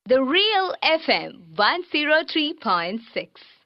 The Real FM 103.6.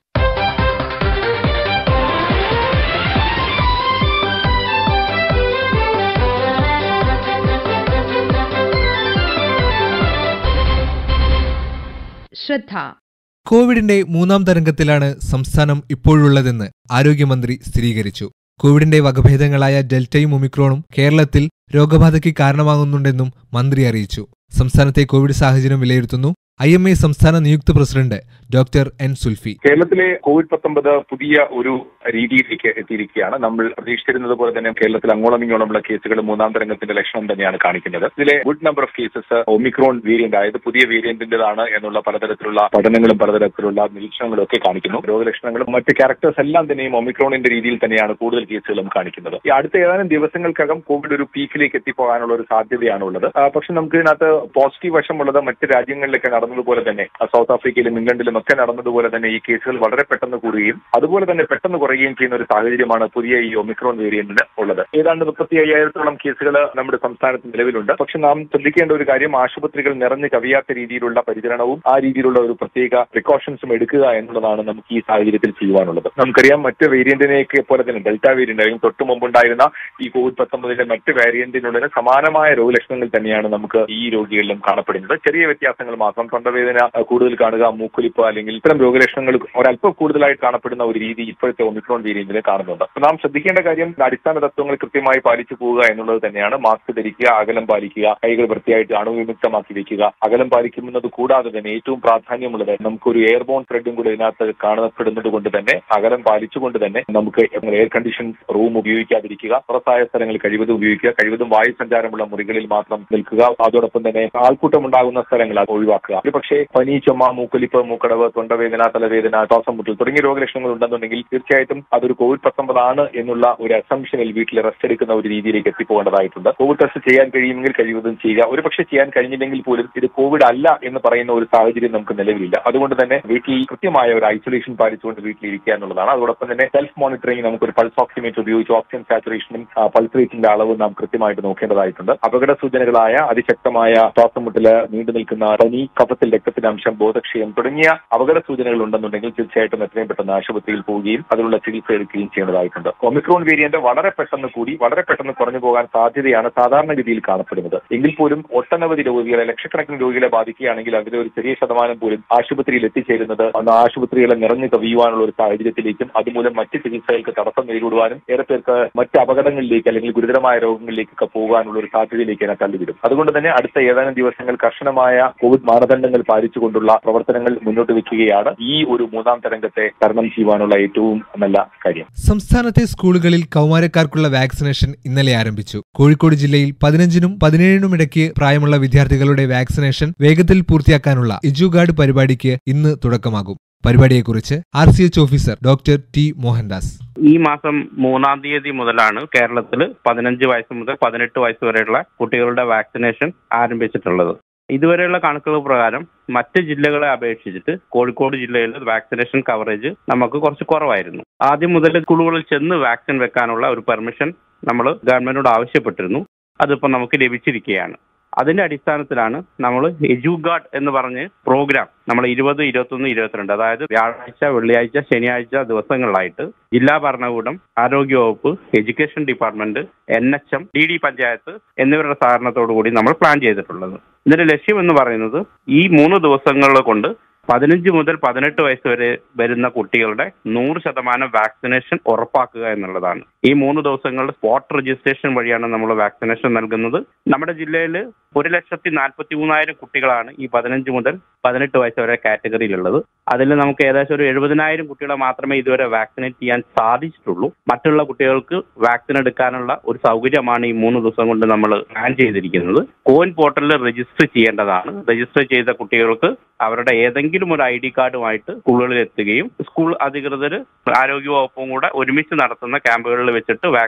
ശ്രദ്ധ കോവിഡിന്റെ മൂന്നാം തരംഗത്തിലാണ് സംസ്ഥാനം ഇപ്പോഴുള്ളതെന്ന് ആരോഗ്യമന്ത്രി സ്ഥിരീകരിച്ചു കോവിഡിന്റെ വകഭേദങ്ങളായ ഡെൽറ്റയും ഒമിക്രോണും കേരളത്തിൽ രോഗബാധയ്ക്ക് കാരണമാകുന്നുണ്ടെന്നും മന്ത്രി അറിയിച്ചു സംസ്ഥാനത്തെ കോവിഡ് സാഹചര്യം വിലയിരുത്തുന്നു ഐ എം എ സംസ്ഥാന നിയുക്ത പ്രസിഡന്റ് ഡോക്ടർ എൻ സുൽഫി കേരളത്തിലെ കോവിഡ് പത്തൊമ്പത് പുതിയ ഒരു രീതിയിലേക്ക് എത്തിയിരിക്കുകയാണ് നമ്മൾ പ്രതീക്ഷിച്ചിരുന്നത് പോലെ തന്നെ കേരളത്തിൽ അങ്ങോളം ഇങ്ങോളമുള്ള കേസുകൾ മൂന്നാം തരംഗത്തിന്റെ ലക്ഷണം തന്നെയാണ് കാണിക്കുന്നത് ഇതിലെ good number of cases omicron variant ആയത് പുതിയ വേരിയന്റിന്റേതാണ് എന്നുള്ള പലതരത്തിലുള്ള പഠനങ്ങളും പലതരത്തിലുള്ള നിരീക്ഷണങ്ങളും ഒക്കെ കാണിക്കുന്നു രോഗലക്ഷണങ്ങളും മറ്റ് ക്യാരക്ടേഴ്സ് എല്ലാം തന്നെയും ഒമിക്രോണിന്റെ രീതിയിൽ തന്നെയാണ് കൂടുതൽ കേസുകളും കാണിക്കുന്നത് ഈ അടുത്ത ഏതാനും ദിവസങ്ങൾക്കകം കോവിഡ് ഒരു പീക്കിലേക്ക് എത്തിപ്പോകാനുള്ള ഒരു സാധ്യതയാണ് ഉള്ളത് ആ, പക്ഷെ നമുക്ക് ഇതിനകത്ത് പോസിറ്റീവ് വശമുള്ളത് മറ്റ് രാജ്യങ്ങളിലൊക്കെ നടന്നതുപോലെ തന്നെ ആ, സൗത്ത് ആഫ്രിക്കയിലും ഇംഗ്ലണ്ടിലും ഒക്കെ നടന്നതുപോലെ തന്നെ ഈ കേസുകൾ വളരെ പെട്ടെന്ന് കൂടുകയും അതുപോലെ തന്നെ പെട്ടെന്ന് കുറയുകയും ചെയ്യുന്ന ഒരു സാഹചര്യമാണ് പുതിയ ഈ ഒമിക്രോൺ വേരിയന്റിന് ഉള്ളത് ഏതാണ്ട് മുപ്പത്തി അയ്യായിരത്തോളം കേസുകൾ നമ്മുടെ സംസ്ഥാനത്ത് നിലവിലുണ്ട് പക്ഷെ നാം ശ്രദ്ധിക്കേണ്ട ഒരു കാര്യം ആശുപത്രികൾ നിറഞ്ഞു കവിയാത്ത രീതിയിലുള്ള പരിചരണവും ആ രീതിയിലുള്ള ഒരു പ്രത്യേക പ്രിക്കോഷൻസും എടുക്കുക എന്നുള്ളതാണ് നമുക്ക് ഈ സാഹചര്യത്തിൽ ചെയ്യുവാനുള്ളത് നമുക്കറിയാം മറ്റ് വേരിയന്റിനെയൊക്കെ പോലെ തന്നെ ഡെൽറ്റ വേരിയന്റ് അല്ലെങ്കിൽ തൊട്ട് മുമ്പുണ്ടായിരുന്ന ഈ കോവിഡ് പത്തൊമ്പതിന്റെ മറ്റ് വേരിയന്റിനുള്ളിൽ സമാനമായ രോഗലക്ഷണങ്ങൾ തന്നെയാണ് നമുക്ക് ഈ രോഗികളിലും കാണപ്പെടുന്നത് ചെറിയ വ്യത്യാസങ്ങൾ മാത്രം തൊണ്ടവേദന അഹ്, കൂടുതൽ കാണുക മൂക്കൊലിപ്പ് അല്ലെങ്കിൽ ഇത്തരം രോഗലക്ഷണങ്ങൾ ഒരല്പം കൂടുതലായിട്ട് കാണപ്പെടുന്ന ഒരു രീതി ഇപ്പോഴത്തെ ഒമിക്രോൺ വേരിയന്റിൽ കാണുന്നുണ്ട് അപ്പൊ നാം ശ്രദ്ധിക്കേണ്ട കാര്യം അടിസ്ഥാന തത്വങ്ങൾ കൃത്യമായി പാലിച്ചു പോവുക എന്നുള്ളത് തന്നെയാണ് മാസ്ക് ധരിക്കുക അകലം പാലിക്കുക കൈകൾ വൃത്തിയായിട്ട് അണുവിമുക്തമാക്കി വെക്കുക അകലം പാലിക്കുന്നത് കൂടാതെ തന്നെ ഏറ്റവും പ്രാധാന്യമുള്ളത് നമുക്കൊരു എയർബോൺ ത്രെഡും കൂടെ ഇതിനകത്ത് കാണപ്പെടുന്നത് കൊണ്ട് തന്നെ അകലം പാലിച്ചുകൊണ്ട് തന്നെ നമുക്ക് എയർ കണ്ടീഷൻ റൂം ഉപയോഗിക്കാതിരിക്കുക പുറത്തായ സ്ഥലങ്ങൾ കഴിവതും ഉപയോഗിക്കുക കഴിവതും വായു സഞ്ചാരമുള്ള മുറികളിൽ മാത്രം നിൽക്കുക അതോടൊപ്പം തന്നെ ആൾക്കൂട്ടം ഉണ്ടാകുന്ന സ്ഥലങ്ങൾ അത് ഒഴിവാക്കുക ഒരു പക്ഷേ പനി ചുമ മൂക്കൊലിപ്പ് മൂക്കടവ് തൊണ്ടവേദന തലവേദന ശ്വാസം മുട്ടൽ തുടങ്ങിയ രോഗലക്ഷണങ്ങൾ ഉണ്ടെന്നുണ്ടെങ്കിൽ തീർച്ചയായിട്ടും അതൊരു കോവിഡ് പത്തൊമ്പതാണ് എന്നുള്ള ഒരു അസംഷനിൽ വീട്ടിൽ റെസ്റ്റ് എടുക്കുന്ന ഒരു രീതിയിലേക്ക് എത്തിപ്പോകേണ്ടതായിട്ടുണ്ട് കോവിഡ് ടെസ്റ്റ് ചെയ്യാൻ കഴിയുമെങ്കിൽ കഴിവതും ചെയ്യുക ഒരു പക്ഷേ ചെയ്യാൻ കഴിഞ്ഞില്ലെങ്കിൽ പോലും ഇത് കോവിഡ് അല്ല എന്ന് പറയുന്ന ഒരു സാഹചര്യം നമുക്ക് നിലവിലില്ല അതുകൊണ്ട് തന്നെ വീട്ടിൽ കൃത്യമായ ഒരു ഐസൊലേഷൻ പാലിച്ചുകൊണ്ട് വീട്ടിലിരിക്കുക എന്നുള്ളതാണ് അതോടൊപ്പം തന്നെ സെൽഫ് മോണിറ്ററിംഗ് നമുക്കൊരു പൾസ് ഓക്സിമീറ്റർ ഉപയോഗിച്ച് ഓക്സിജൻ സാച്ചുറേഷനും പൾസ് റേറ്റിന്റെ അളവും നാം കൃത്യമായിട്ട് നോക്കേണ്ടതായിട്ടുണ്ട് അപകട സൂചനകളായ അതിശക്തമായ ശ്വാസം മുട്ടല് നീണ്ടു നിൽക്കുന്ന പനി കഫത്തിൽ രക്തത്തിന്റെ അംശം ബോധക്ഷയം തുടങ്ങിയ അപകട സൂചനകൾ ഉണ്ടെന്നുണ്ടെങ്കിൽ തീർച്ചയായിട്ടും എത്രയും പെട്ടെന്ന് ആശുപത്രിയിൽ പോവുകയും അതിനുള്ള ചികിത്സ എടുക്കുകയും ചെയ്യേണ്ടതായിട്ടുണ്ട് ഒമിക്രോൺ വേരിയന്റ് വളരെ പെട്ടെന്ന് കൂടി വളരെ പെട്ടെന്ന് കുറഞ്ഞു പോകാൻ സാധ്യതയാണ് സാധാരണഗതിയിൽ കാണപ്പെടുന്നത് എങ്കിൽ പോലും ഒട്ടനവധി രോഗികളെ ലക്ഷക്കണക്കിന് രോഗികളെ ബാധിക്കുകയാണെങ്കിൽ അതിലെ ഒരു ചെറിയ ശതമാനം പോലും ആശുപത്രിയിൽ എത്തിച്ചേരുന്നത് അന്ന് ആശുപത്രികളെ നിറഞ്ഞു കവിയുവാനുള്ള ഒരു സാഹചര്യത്തിലേക്കും അതുമൂലം മറ്റ് ചികിത്സകൾക്ക് തടസ്സം നേരിടുവാനും ഏറെ പേർക്ക് മറ്റ് അപകടങ്ങളിലേക്ക് അല്ലെങ്കിൽ ഗുരുതരമായ രോഗങ്ങളിലേക്കൊക്കെ പോകാനുള്ള ഒരു സാധ്യതയിലേക്ക് എന്നെ തള്ളിവിടും അതുകൊണ്ട് തന്നെ അടുത്ത ഏതാനും ദിവസങ്ങൾ കർശനമായ കോവിഡ് മാനദണ്ഡങ്ങൾ പാലിച്ചുകൊണ്ടുള്ള പ്രവർത്തനങ്ങൾ മുന്നോട്ട് വെക്കുകയാണ് ഈ ഒരു മൂന്നാം തരംഗത്തെ തരണം ചെയ്യുവാനുള്ള ഏറ്റവും നല്ല കാര്യം സംസ്ഥാനത്തെ സ്കൂളുകളിൽ കൗമാരക്കാർക്കുള്ള വാക്സിനേഷൻ ഇന്നലെ ആരംഭിച്ചു കോഴിക്കോട് ജില്ലയിൽ പതിനഞ്ചിനും പതിനേഴിനും ഇടയ്ക്ക് പ്രായമുള്ള വിദ്യാർത്ഥികളുടെ വാക്സിനേഷൻ വേഗത്തിൽ പൂർത്തിയാക്കാനുള്ള എജുഗാർഡ് പരിപാടിക്ക് ഇന്ന് തുടക്കമാകും പരിപാടിയെക്കുറിച്ച് R C H officer doctor T Mohandas ഈ മാസം മൂന്നാം തീയതി മുതലാണ് കേരളത്തിൽ പതിനഞ്ച് വയസ്സ് മുതൽ പതിനെട്ട് വയസ്സ് വരെയുള്ള കുട്ടികളുടെ വാക്സിനേഷൻ ആരംഭിച്ചിട്ടുള്ളത് ഇതുവരെയുള്ള കണക്കുകൾ പ്രകാരം മറ്റ് ജില്ലകളെ അപേക്ഷിച്ചിട്ട് കോഴിക്കോട് ജില്ലയിൽ വാക്സിനേഷൻ കവറേജ് നമുക്ക് കുറച്ച് കുറവായിരുന്നു ആദ്യം മുതൽ സ്കൂളുകളിൽ ചെന്ന് വാക്സിൻ വെക്കാനുള്ള ഒരു പെർമിഷൻ നമ്മൾ ഗവൺമെന്റിനോട് ആവശ്യപ്പെട്ടിരുന്നു അതിപ്പോൾ നമുക്ക് ലഭിച്ചിരിക്കുകയാണ് അതിന്റെ അടിസ്ഥാനത്തിലാണ് നമ്മൾ എജുഗാർഡ് എന്ന് പറഞ്ഞ് പ്രോഗ്രാം നമ്മൾ ഇരുപത് ഇരുപത്തൊന്ന് ഇരുപത്തിരണ്ട് അതായത് വ്യാഴാഴ്ച വെള്ളിയാഴ്ച ശനിയാഴ്ച ദിവസങ്ങളിലായിട്ട് ജില്ലാ ഭരണകൂടം ആരോഗ്യവകുപ്പ് education department N H M D D panchayat എന്നിവരുടെ സഹകരണത്തോടു കൂടി നമ്മൾ പ്ലാൻ ചെയ്തിട്ടുള്ളത് ഇതിന്റെ ലക്ഷ്യം എന്ന് പറയുന്നത് ഈ മൂന്ന് ദിവസങ്ങൾ കൊണ്ട് പതിനഞ്ച് മുതൽ പതിനെട്ട് വയസ്സ് വരെ വരുന്ന കുട്ടികളുടെ നൂറ് ശതമാനം വാക്സിനേഷൻ ഉറപ്പാക്കുക എന്നുള്ളതാണ് ഈ മൂന്ന് ദിവസങ്ങളിൽ സ്പോട്ട് രജിസ്ട്രേഷൻ വഴിയാണ് നമ്മൾ വാക്സിനേഷൻ നൽകുന്നത് നമ്മുടെ ജില്ലയിൽ ഒരു ലക്ഷത്തി നാൽപ്പത്തി മൂന്നായിരം കുട്ടികളാണ് ഈ പതിനഞ്ച് മുതൽ പതിനെട്ട് വയസ്സ് വരെ കാറ്റഗറിയിലുള്ളത് അതിൽ നമുക്ക് ഏകദേശം ഒരു എഴുപതിനായിരം കുട്ടികളെ മാത്രമേ ഇതുവരെ വാക്സിനേറ്റ് ചെയ്യാൻ സാധിച്ചിട്ടുള്ളൂ മറ്റുള്ള കുട്ടികൾക്ക് വാക്സിൻ എടുക്കാനുള്ള ഒരു സൗകര്യമാണ് ഈ മൂന്ന് ദിവസം കൊണ്ട് നമ്മൾ പ്ലാൻ ചെയ്തിരിക്കുന്നത് കോയിൻ പോർട്ടലിൽ രജിസ്റ്റർ ചെയ്യേണ്ടതാണ് രജിസ്റ്റർ ചെയ്ത കുട്ടികൾക്ക് അവരുടെ ഏതെങ്കിലും ഒരു ഐ ഡി കാർഡുമായിട്ട് സ്കൂളുകളിൽ എത്തുകയും സ്കൂൾ അധികൃതർ ആരോഗ്യ വകുപ്പും കൂടെ ഒരുമിച്ച് നടത്തുന്ന ക്യാമ്പുകളിൽ വെച്ചിട്ട് വാക്സിൻ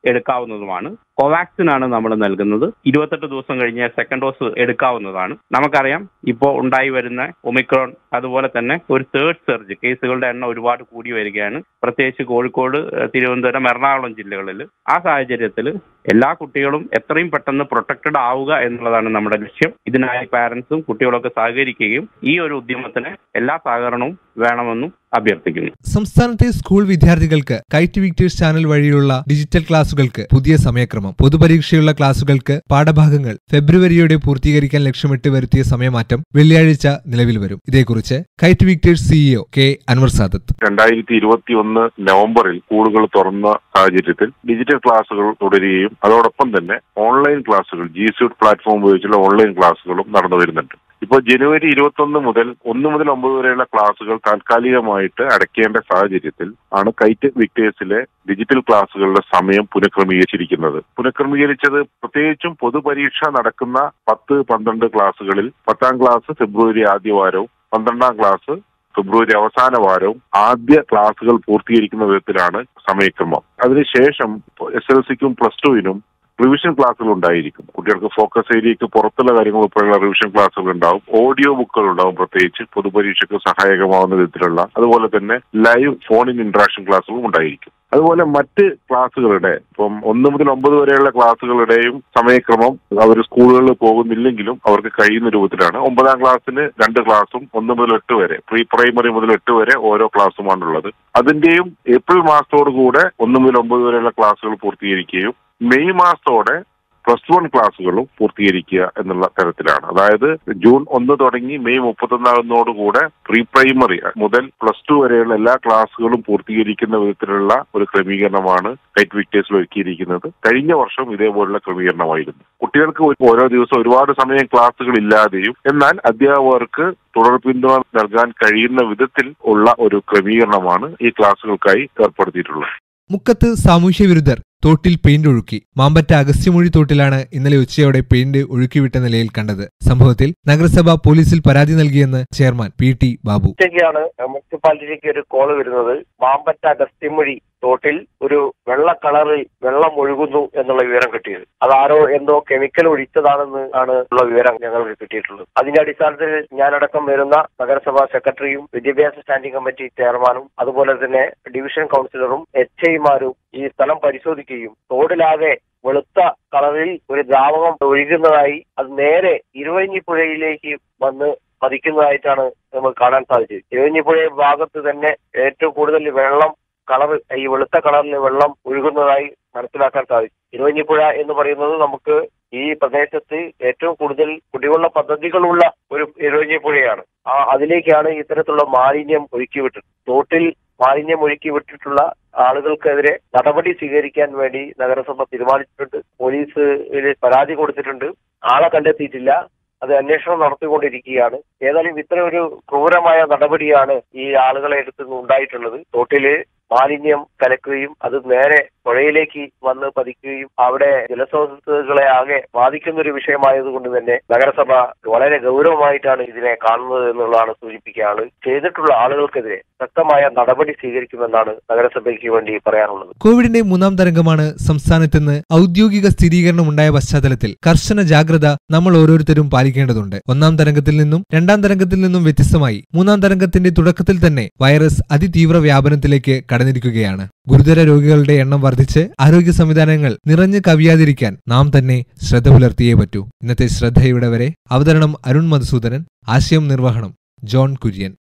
എടുക്കാവുന്നതുമാണ് കോവാക്സിൻ ആണ് നമ്മൾ നൽകുന്നത് ഇരുപത്തെട്ട് ദിവസം കഴിഞ്ഞ് സെക്കൻഡ് ഡോസ് എടുക്കാവുന്നതാണ് നമുക്കറിയാം ഇപ്പോൾ ഉണ്ടായി വരുന്ന ഒമിക്രോൺ അതുപോലെ തന്നെ ഒരു തേർഡ് സർജ് കേസുകളുടെ എണ്ണം ഒരുപാട് കൂടി വരികയാണ് പ്രത്യേകിച്ച് കോഴിക്കോട് ഏഹ്, തിരുവനന്തപുരം എറണാകുളം ജില്ലകളിൽ ആ സാഹചര്യത്തിൽ എല്ലാ കുട്ടികളും എത്രയും പെട്ടെന്ന് പ്രൊട്ടക്റ്റഡ് ആവുക എന്നുള്ളതാണ് നമ്മുടെ ലക്ഷ്യം ഇതിനായി പാരന്റ്സും കുട്ടികളൊക്കെ സഹകരിക്കുകയും ഈ ഒരു ഉദ്യമത്തിന് എല്ലാ സഹകരണവും വേണമെന്നും അഭ്യർത്ഥിക്കുന്നു സംസ്ഥാനത്തെ സ്കൂൾ വിദ്യാർത്ഥികൾക്ക് കൈറ്റ് വിക്ടേഴ്സ് ചാനൽ വഴിയുള്ള ഡിജിറ്റൽ ക്ലാസുകൾക്ക് പുതിയ സമയക്രമം പൊതുപരീക്ഷയുള്ള ക്ലാസുകൾക്ക് പാഠഭാഗങ്ങൾ ഫെബ്രുവരിയോടെ പൂർത്തീകരിക്കാൻ ലക്ഷ്യമിട്ട് വരുത്തിയ സമയമാറ്റം വെള്ളിയാഴ്ച നിലവിൽ വരും ഇതേക്കുറിച്ച് KITE Victers CEO K Anvar Sadath രണ്ടായിരത്തി ഇരുപത്തി ഒന്ന് നവംബറിൽ സ്കൂളുകൾ തുറന്ന സാഹചര്യത്തിൽ ഡിജിറ്റൽ ക്ലാസുകൾ തുടരുകയും അതോടൊപ്പം തന്നെ ഓൺലൈൻ ക്ലാസുകൾ ജി സ്യൂട്ട് പ്ലാറ്റ്ഫോം ഉപയോഗിച്ചുള്ള ഓൺലൈൻ ക്ലാസുകളും നടന്നു വരുന്നുണ്ട് ഇപ്പോൾ ജനുവരി ഇരുപത്തൊന്ന് മുതൽ ഒന്ന് മുതൽ ഒമ്പത് വരെയുള്ള ക്ലാസുകൾ താൽക്കാലികമായിട്ട് അടയ്ക്കേണ്ട സാഹചര്യത്തിൽ ആണ് കൈറ്റ് വിക്ടേഴ്സിലെ ഡിജിറ്റൽ ക്ലാസുകളുടെ സമയം പുനഃക്രമീകരിച്ചിരിക്കുന്നത് പുനഃക്രമീകരിച്ചത് പ്രത്യേകിച്ചും പൊതുപരീക്ഷ നടക്കുന്ന പത്ത് പന്ത്രണ്ട് ക്ലാസുകളിൽ പത്താം ക്ലാസ് ഫെബ്രുവരി ആദ്യ വാരവും പന്ത്രണ്ടാം ക്ലാസ് ഫെബ്രുവരി അവസാന വാരവും ആദ്യ ക്ലാസുകൾ പൂർത്തീകരിക്കുന്ന വിധത്തിലാണ് സമയക്രമം അതിനുശേഷം എസ് എൽ സിക്കും പ്ലസ് ടുവിനും റിവിഷൻ ക്ലാസ്സുകൾ ഉണ്ടായിരിക്കും കുട്ടികൾക്ക് ഫോക്കസ് ഏരിയക്ക് പുറത്തുള്ള കാര്യങ്ങൾ ഉൾപ്പെടെയുള്ള റിവിഷൻ ക്ലാസ്സുകൾ ഉണ്ടാവും ഓഡിയോ ബുക്കുകൾ ഉണ്ടാവും പ്രത്യേകിച്ച് പൊതുപരീക്ഷയ്ക്ക് സഹായകമാവുന്ന വിധത്തിലുള്ള അതുപോലെ തന്നെ ലൈവ് ഫോൺ ഇൻ ഇന്ററാക്ഷൻ ക്ലാസ്സുകളും ഉണ്ടായിരിക്കും അതുപോലെ മറ്റ് ക്ലാസ്സുകളുടെ ഇപ്പം ഒന്ന് മുതൽ ഒമ്പത് വരെയുള്ള ക്ലാസ്സുകളുടെയും സമയക്രമം അവർ സ്കൂളുകളിൽ പോകുന്നില്ലെങ്കിലും അവർക്ക് കഴിയുന്ന രൂപത്തിലാണ് ഒമ്പതാം ക്ലാസ്സിന് രണ്ട് ക്ലാസ്സും ഒന്ന് മുതൽ എട്ട് വരെ പ്രീ പ്രൈമറി മുതൽ എട്ട് വരെ ഓരോ ക്ലാസ്സുമാണുള്ളത് അതിന്റെയും ഏപ്രിൽ മാസത്തോടു കൂടെ ഒന്ന് മുതൽ ഒമ്പത് വരെയുള്ള ക്ലാസ്സുകൾ പൂർത്തീകരിക്കുകയും മെയ് മാസത്തോടെ പ്ലസ് വൺ ക്ലാസ്സുകളും പൂർത്തീകരിക്കുക എന്നുള്ള തരത്തിലാണ് അതായത് ജൂൺ ഒന്ന് തുടങ്ങി മെയ് മുപ്പത്തൊന്നാകുന്നതോടുകൂടെ പ്രീ പ്രൈമറി മുതൽ പ്ലസ് ടു വരെയുള്ള എല്ലാ ക്ലാസ്സുകളും പൂർത്തീകരിക്കുന്ന വിധത്തിലുള്ള ഒരു ക്രമീകരണമാണ് കൈറ്റ് വിക്ടേഴ്സിൽ ഒരുക്കിയിരിക്കുന്നത് കഴിഞ്ഞ വർഷം ഇതേപോലുള്ള ക്രമീകരണമായിരുന്നു കുട്ടികൾക്ക് ഒരു- ഓരോ ദിവസം ഒരുപാട് സമയം ക്ലാസ്സുകൾ ഇല്ലാതെയും എന്നാൽ അധ്യാപകർക്ക് തുടർ പിന്തുണ നൽകാൻ കഴിയുന്ന വിധത്തിൽ ഉള്ള ഒരു ക്രമീകരണമാണ് ഈ ക്ലാസ്സുകൾക്കായി ഏർപ്പെടുത്തിയിട്ടുള്ളത് മുക്കത്ത് സാമൂഹ്യ വിരുദ്ധർ തോട്ടിൽ പെയിന്റ് ഒഴുക്കി മാമ്പറ്റ അഗസ്ത്യമൊഴി തോട്ടിലാണ് ഇന്നലെ ഉച്ചയോടെ പെയിന്റ് ഒഴുക്കിവിട്ട നിലയിൽ കണ്ടത് സംഭവത്തിൽ നഗരസഭ പോലീസിൽ പരാതി നൽകിയെന്ന് ചെയർമാൻ പി ടി ബാബു ഉച്ചയ്ക്കാണ് മുനിസിപ്പാലിറ്റിക്ക് ഒരു കോള് വരുന്നത് മാമ്പറ്റ അഗസ്ത്യമൊഴി തോട്ടിൽ ഒരു വെള്ള കളറിൽ വെള്ളം ഒഴുകുന്നു എന്നുള്ള വിവരം കിട്ടിയത് അതാരോ എന്തോ കെമിക്കൽ ഒഴിച്ചതാണെന്ന് ആണ് ഉള്ള വിവരം ഞങ്ങൾക്ക് കിട്ടിയിട്ടുള്ളത് അതിന്റെ അടിസ്ഥാനത്തിൽ ഞാനടക്കം വരുന്ന നഗരസഭാ സെക്രട്ടറിയും വിദ്യാഭ്യാസ സ്റ്റാൻഡിംഗ് കമ്മിറ്റി ചെയർമാനും അതുപോലെ തന്നെ ഡിവിഷൻ കൗൺസിലറും എച്ച് ഐമാരും ഈ സ്ഥലം പരിശോധിക്കുകയും തോടിലാകെ വെളുത്ത കളറിൽ ഒരു ദ്രാവകം ഒഴുകുന്നതായി അത് നേരെ ഇരുവഞ്ഞിപ്പുഴയിലേക്ക് വന്ന് പതിക്കുന്നതായിട്ടാണ് നമുക്ക് കാണാൻ സാധിച്ചത് ഇരുവഞ്ഞിപ്പുഴ ഭാഗത്ത് തന്നെ ഏറ്റവും കൂടുതൽ വെള്ളം കളർ ഈ വെളുത്ത കളറിൽ വെള്ളം ഒഴുകുന്നതായി മനസ്സിലാക്കാൻ സാധിക്കും ഇരുവഞ്ഞിപ്പുഴ എന്ന് പറയുന്നത് നമുക്ക് ഈ പ്രദേശത്ത് ഏറ്റവും കൂടുതൽ കുടിവെള്ള പദ്ധതികളുള്ള ഒരു ഇരുവഞ്ഞിപ്പുഴയാണ് ആ അതിലേക്കാണ് ഇത്തരത്തിലുള്ള മാലിന്യം ഒഴുക്കി വിട്ടത് തോട്ടിൽ മാലിന്യം ഒഴുക്കി വിട്ടിട്ടുള്ള ആളുകൾക്കെതിരെ നടപടി സ്വീകരിക്കാൻ വേണ്ടി നഗരസഭ തീരുമാനിച്ചിട്ടുണ്ട് പോലീസ് പരാതി കൊടുത്തിട്ടുണ്ട് ആളെ കണ്ടെത്തിയിട്ടില്ല അത് അന്വേഷണം നടത്തിക്കൊണ്ടിരിക്കുകയാണ് ഏതായാലും ഇത്തരം ഒരു ക്രൂരമായ നടപടിയാണ് ഈ ആളുകളെ അടുത്ത് നിന്ന് ഉണ്ടായിട്ടുള്ളത് തോട്ടില് മാലിന്യം കലക്കുകയും അത് നേരെ പുഴയിലേക്ക് വന്ന് പതിക്കുകയും അവിടെ ജലസ്രോതസ്സുകളെ ആകെ ബാധിക്കുന്ന ഒരു വിഷയമായതുകൊണ്ട് തന്നെ നഗരസഭ വളരെ ഗൗരവമായിട്ടാണ് ഇതിനെ കാണുന്നത് എന്നുള്ളതാണ് സൂചിപ്പിക്കുകയാണ് ചെയ്തിട്ടുള്ള ആളുകൾക്കെതിരെ ശക്തമായ നടപടി സ്വീകരിക്കുമെന്നാണ് നഗരസഭയ്ക്ക് വേണ്ടി പറയാനുള്ളത് കോവിഡിന്റെ മൂന്നാം തരംഗമാണ് സംസ്ഥാനത്തെന്ന് ഔദ്യോഗിക സ്ഥിരീകരണം ഉണ്ടായ പശ്ചാത്തലത്തിൽ കർശന ജാഗ്രത നമ്മൾ ഓരോരുത്തരും പാലിക്കേണ്ടതുണ്ട് ഒന്നാം തരംഗത്തിൽ നിന്നും രണ്ടാം തരംഗത്തിൽ നിന്നും വ്യത്യസ്തമായി മൂന്നാം തരംഗത്തിന്റെ തുടക്കത്തിൽ തന്നെ വൈറസ് അതിതീവ്ര വ്യാപനത്തിലേക്ക് കടന്നിരിക്കുകയാണ് ഗുരുതര രോഗികളുടെ എണ്ണം വർദ്ധിച്ച് ആരോഗ്യ സംവിധാനങ്ങൾ നിറഞ്ഞു കവിയാതിരിക്കാൻ നാം തന്നെ ശ്രദ്ധ പുലർത്തിയേ പറ്റൂ ഇന്നത്തെ ശ്രദ്ധയുടെ വരെ അവതരണം അരുൺ മധുസൂദനൻ ആശയം നിർവഹണം ജോൺ കുര്യൻ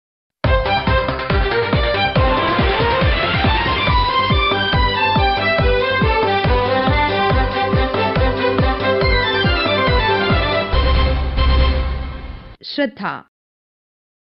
ശ്രദ്ധ